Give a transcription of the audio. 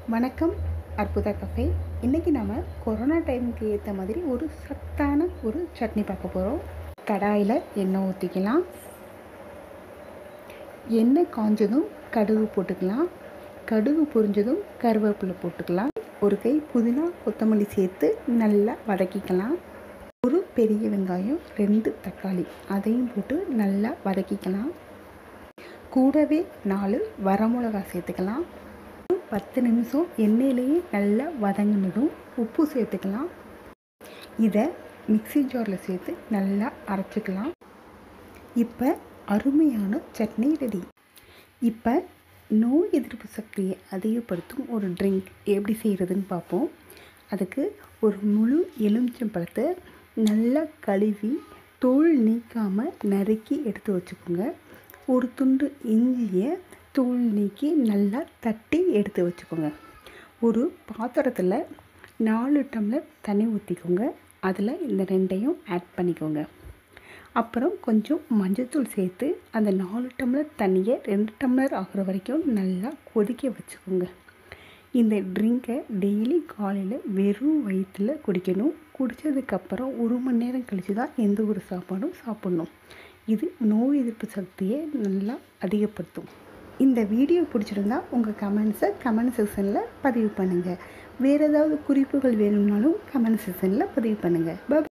வணக்கம் அற்புதா கஃபே இன்றைக்கி நம்ம கொரோனா டைமுக்கு ஏற்ற மாதிரி ஒரு சத்தான ஒரு சட்னி பார்க்க போகிறோம் கடாயில் எண்ணெய் ஊற்றிக்கலாம் எண்ணெய் காஞ்சதும் கடுகு போட்டுக்கலாம் கடுகு பொரிஞ்சதும் கருவேப்பிலை போட்டுக்கலாம் ஒரு கை புதினா கொத்தமல்லி சேர்த்து நல்லா வதக்கிக்கலாம் ஒரு பெரிய வெங்காயம் ரெண்டு தக்காளி அதையும் போட்டு நல்லா வதக்கிக்கலாம் கூடவே நாலு வரமிளகா சேர்த்துக்கலாம் ஒரு பத்து நிமிஷம் எண்ணெயிலேயே நல்லா வதங்கினதும் உப்பு சேர்த்துக்கலாம் இதை மிக்ஸி ஜாரில் சேர்த்து நல்லா அரைச்சிக்கலாம் இப்போ அருமையான சட்னி ரெடி இப்போ நோய் எதிர்ப்பு சக்தியை அதிகப்படுத்தும் ஒரு ட்ரிங்க் எப்படி செய்கிறதுன்னு பார்ப்போம் அதுக்கு ஒரு முழு எலுமிச்சம்பழத்தை நல்லா கழுவி தோல் நீக்காமல் நறுக்கி எடுத்து வச்சுக்கோங்க ஒரு துண்டு இஞ்சியை தோல் நீக்கி நல்லா தட்டி எடுத்து வச்சுக்கோங்க ஒரு பாத்திரத்தில் நாலு டம்ளர் தண்ணி ஊற்றிக்கோங்க அதில் இந்த ரெண்டையும் ஆட் பண்ணிக்கோங்க அப்புறம் கொஞ்சம் மஞ்சள்தூள் சேர்த்து அந்த நாலு டம்ளர் தண்ணியை ரெண்டு டம்ளர் ஆகிற வரைக்கும் நல்லா கொதிக்க வச்சுக்கோங்க இந்த ட்ரிங்கை டெய்லி காலையில் வெறும் வயிற்றில் குடிக்கணும் குடித்ததுக்கப்புறம் ஒரு மணி நேரம் கழித்து தான் எந்த ஒரு சாப்பாடும் சாப்பிட்ணும் இது நோய் எதிர்ப்பு சக்தியை நல்லா அதிகப்படுத்தும் இந்த வீடியோ பிடிச்சிருந்தா உங்கள் கமெண்ட்ஸை கமெண்ட் செக்ஷனில் பதிவு பண்ணுங்கள் வேறு ஏதாவது குறிப்புகள் வேணும்னாலும் கமெண்ட் செக்ஷனில் பதிவு பண்ணுங்கள்